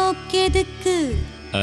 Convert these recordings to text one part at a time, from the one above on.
நோக்கெதுக்கு ஆ?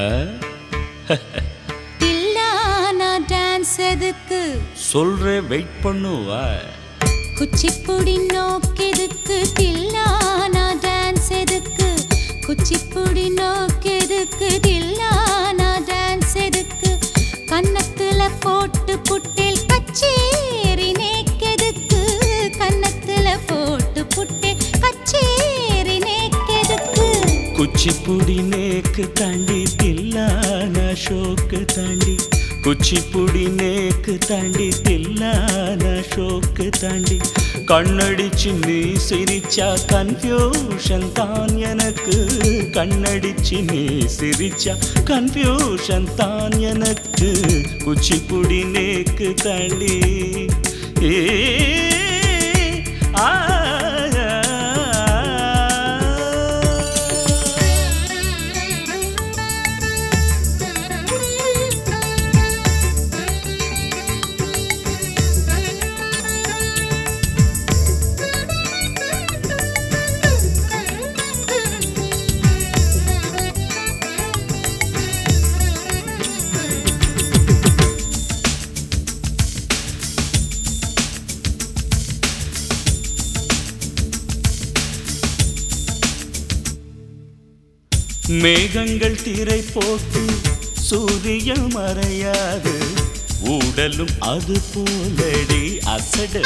தில்லானா dance எதுக்கு சொல்றேன் wait பண்ணுவா குச்சிப்புடி நோக்கெதுக்கு தில்லானா டான்ஸ் எதுக்கு குச்சிப்புடி நோக்கெதுக்கு தில்லானா டான்ஸ் எதுக்கு கன்னத்துல போட்டு புட்டில் கச்சேரி நேக்கெதுக்கு கன்னத்துல போட்டு புட்டில் கச்சேரி நேக்கெதுக்கு குச்சிப்புடி நேக்கு தாண்டி தில்லான ஷோக்கு தாண்டி குச்சிப்புடி நேக்கு தாண்டி தில்லான ஷோக்கு தாண்டி கண்ணடிச்சு நீ சிரிச்சா கன்ஃபியூஷன் தான் எனக்கு கண்ணடிச்சு நீ சிரிச்சா கன்ஃபியூஷன் தான் எனக்கு குச்சிப்புடி நேக்கு தாண்டி ஏ ஆ மேகங்கள் திரை போட்டு சூரியன் மறையாது ஊடலும் அது போலடி அசடு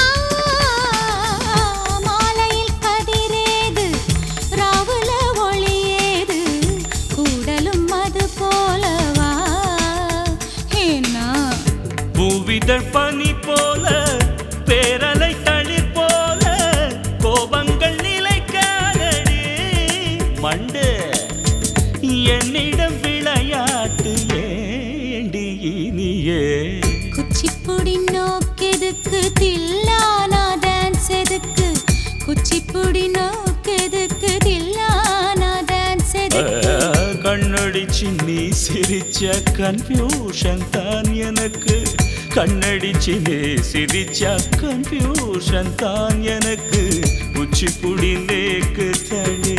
மாலையில் கதிரேது ராவுல ஒளியேது கூடலும் அது போலவா ஏன்னா பூவிதழ் பனி போல பேரலை தளிர் போல கோபங்கள் நிலைக்காதடி மண்டு என்னிடம் விளையாட்டு ஏண்டி இனியே குச்சிப்புடி நோக்கெதுக்கு தில்லானா டான்ஸ் எதுக்கு குச்சிப்புடி நோக்கெதுக்கு தில்லானா டான்ஸ் எதுக்கு கண்ணடிச்சு நீ சிரிச்ச கன்ஃபியூஷன் தான் எனக்கு கண்ணடிச்சு நீ சிரிச்ச கன்ஃபியூஷன் தான் எனக்கு உச்சிப்புடி நேக்கு தனி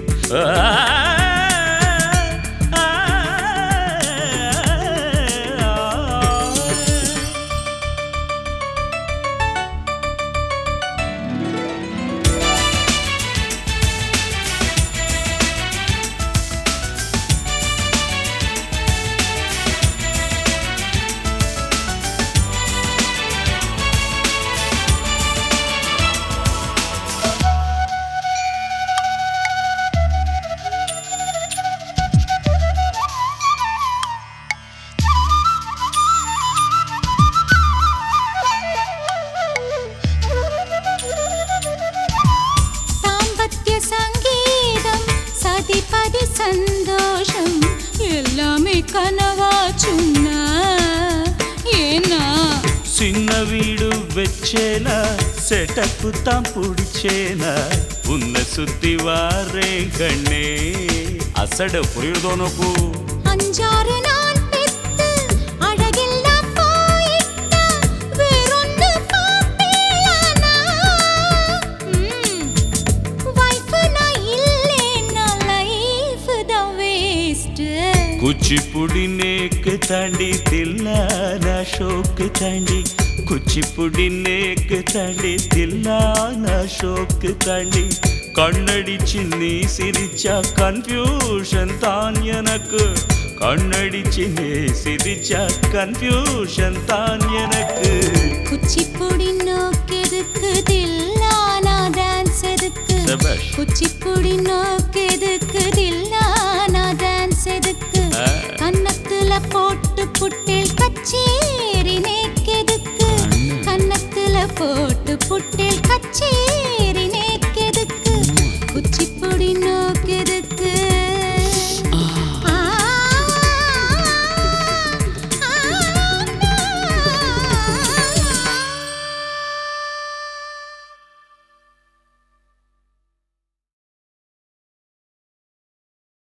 தாம்பத்திய சங்கீதம் சதிபதி சந்தோஷம் எல்லாமே கனவா சொன்னா ஏன்னா சின்ன வீடு வச்சேனா செட்டப்பு தான் பிடிச்சேனா உன்னை சுத்தி வாரேன் கண்ணே அசட புரியுதோ நோக்கு அஞ்சாறு நான் பெத்து அழகெல்லாம் போயிட்டா வேறொன்னு பாப்பேனா வைஃப் நான் இல்லேன்னா லைஃப் தான் வேஸ்ட் குச்சிப்புடி நேக்கு தாண்டி தில்லானா ஷோக்கு தாண்டி குச்சிப்புடி நேக்கு தாண்டி தில்லானா ஷோக்கு தாண்டி கண்ணடிச்சு நீ சிரிச்சா கன்ஃபியூஷன் தான் எனக்கு கண்ணடிச்சு நீ சிரிச்சா கன்ஃபியூஷன் தான் எனக்கு குச்சிப்புடி நோக்கெதுக்கு தில்லானா டான்ஸ் எதுக்கு சபாஷ். குச்சிப்புடி நோக்கெதுக்கு தில்லானா டான்ஸ் எதுக்கு ஆ. கன்னத்துல போட்டு புட்டில் கச்சேரி நேக்கெதுக்கு கன்னத்துல போட்டு புட்டில் கச்சேரி